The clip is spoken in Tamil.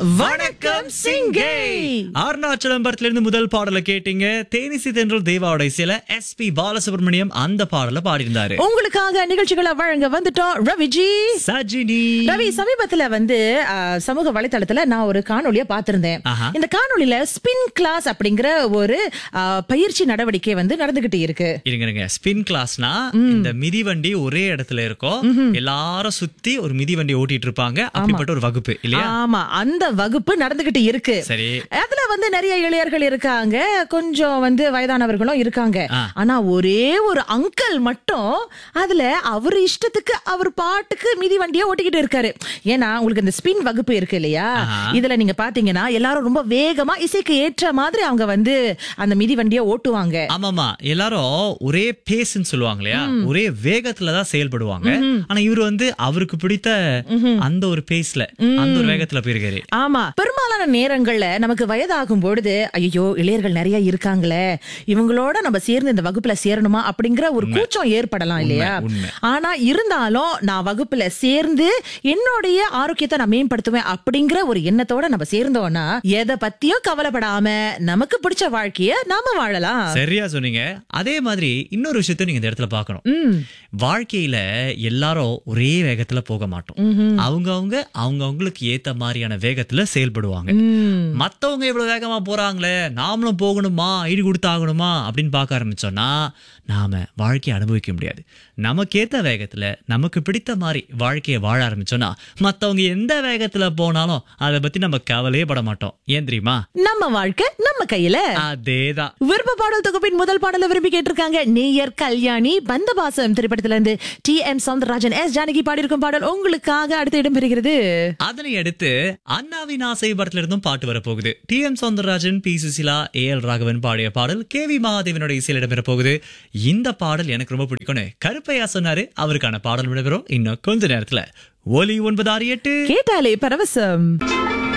வணக்கம் சிங்கை அருணாச்சலம் படத்துல இருந்து முதல் பாடலை கேட்டீங்க தேனிசி தென்றல் தேவாவுடைய சில எஸ் பி பாலசுப்ரமணியம் அந்த பாடலை பாடியிருந்தாரு உங்களுக்காக நிகழ்ச்சிகளை வழங்க வந்துட்டோம் ரவிஜி சஜினி ரவி சமீபத்துல வந்து ஆ, சமூக வலைத்தளத்துல நான் ஒரு காணொளிய பார்த்திருந்தேன் ஆஹா. இந்த காணொளியில ஸ்பின் கிளாஸ் அப்படிங்கிற ஒரு ஆ, பயிற்சி நடவடிக்கை வந்து நடந்துகிட்டு இருக்கு இருங்க இருங்க ஸ்பின் கிளாஸ்னா இந்த மிதிவண்டி ஒரே இடத்துல இருக்கும் எல்லாரும் சுத்தி ஒரு மிதிவண்டி ஓட்டிட்டு இருப்பாங்க அப்படிப்பட்ட ஒரு வகுப்பு இல்லையா ஆமா அந்த வகுப்பு நடந்துகிட்டு இருக்கு சரி அதுல வந்து நிறைய இளையர்கள் இருக்காங்க கொஞ்சம் வந்து வயதானவர்களும் இருக்காங்க ஆ. ஆனா ஒரே ஒரு அங்கிள் மட்டும் அதுல அவர் இஷ்டத்துக்கு அவர் பாட்டுக்கு மிதி வண்டியை ஓட்டிக்கிட்டு இருக்காரு ஏன்னா உங்களுக்கு இந்த ஸ்பின் வகுப்பு இருக்கு இல்லையா ஆஹா. இதுல நீங்க பாத்தீங்கன்னா எல்லாரும் ரொம்ப வேகமா இசைக்கு ஏற்ற மாதிரி அவங்க வந்து அந்த மிதி வண்டியை ஓட்டுவாங்க ஆமாமா எல்லாரும் ஒரே பேஸ்ன்னு சொல்லுவாங்க இல்லையா ஒரே வேகத்துல தான் செயல்படுவாங்க ஆனா இவர் வந்து அவருக்கு பிடித்த அந்த ஒரு பேஸ்ல அந்த ஒரு வேகத்துல போயிருக்காரு ஆமா பெரும்பாலான நேரங்கள்ல நமக்கு வயதாகும் பொழுது ஐயோ இளையர்கள் நிறைய இருக்காங்களே இவங்களோட நம்ம சேர்ந்து இந்த வகுப்புல சேரணுமா அப்படிங்கிற ஒரு கூச்சம் ஏற்படலாம் இல்லையா உண்மை. ஆனா இருந்தாலும் நான் வகுப்புல சேர்ந்து என்னுடைய ஆரோக்கியத்தை நான் மேம்படுத்துவேன் அப்படிங்கிற ஒரு எண்ணத்தோட நம்ம சேர்ந்தோம்னா எதை பத்தியும் கவலைப்படாம நமக்கு பிடிச்ச வாழ்க்கைய நாம வாழலாம் சரியா சொன்னீங்க அதே மாதிரி இன்னொரு விஷயத்தை நீங்க இந்த இடத்துல பார்க்கணும் ம் வாழ்க்கையில எல்லாரும் ஒரே வேகத்துல போக மாட்டோம் அவங்க அவங்க அவங்க அவங்களுக்கு ஏத்த மாதிரியான வேகத்துல செயல்படுவாங்க ம் மத்தவங்க இவ்வளவு வேகமா போறாங்களே நாமளும் போகணுமா ஈடு கொடுத்தாகணுமா அப்படின்னு பார்க்க ஆரம்பிச்சோம்னா நாம வாழ்க்கையை அனுபவிக்க முடியாது நமக்கேத்த வேகத்துல நமக்கு பிடித்த மாதிரி வாழ்க்கையை வாழ ஆரம்பிச்சோம்னா மத்தவங்க எந்த வேகத்துல போனாலும் அதை பத்தி நம்ம கவலையே பட மாட்டோம் ஏன் தெரியுமா நம்ம வாழ்க்கை நம்ம கையில அதேதான் விருப்ப பாடல் தொகுப்பின் முதல் பாடலை விரும்பி கேட்டிருக்காங்க நேயர் கல்யாணி பந்தபாசம் திரைப்படத்துல இருந்து T M Soundararajan S Janaki பாடியிருக்கும் பாடல் உங்களுக்காக அடுத்து இடம்பெறுகிறது அதனை அடுத்து அண்ணாவின் ஆசை படத்துல இருந்தும் பாட்டு வரப்போகுது T M Soundararajan P Susheela A L Raghavan பாடிய பாடல் கே வி மகாதேவனுடைய இசையில் இடம்பெற போகுது இந்த பாடல் எனக்கு ரொம்ப பிடிக்கும்னு கருப்பையா சொன்னாரு அவருக்கான பாடல் விடைபெறும் இன்னும் கொஞ்ச நேரத்துல ஒலி ஒன்பது ஆறு எட்டு கேட்டாலே பரவசம்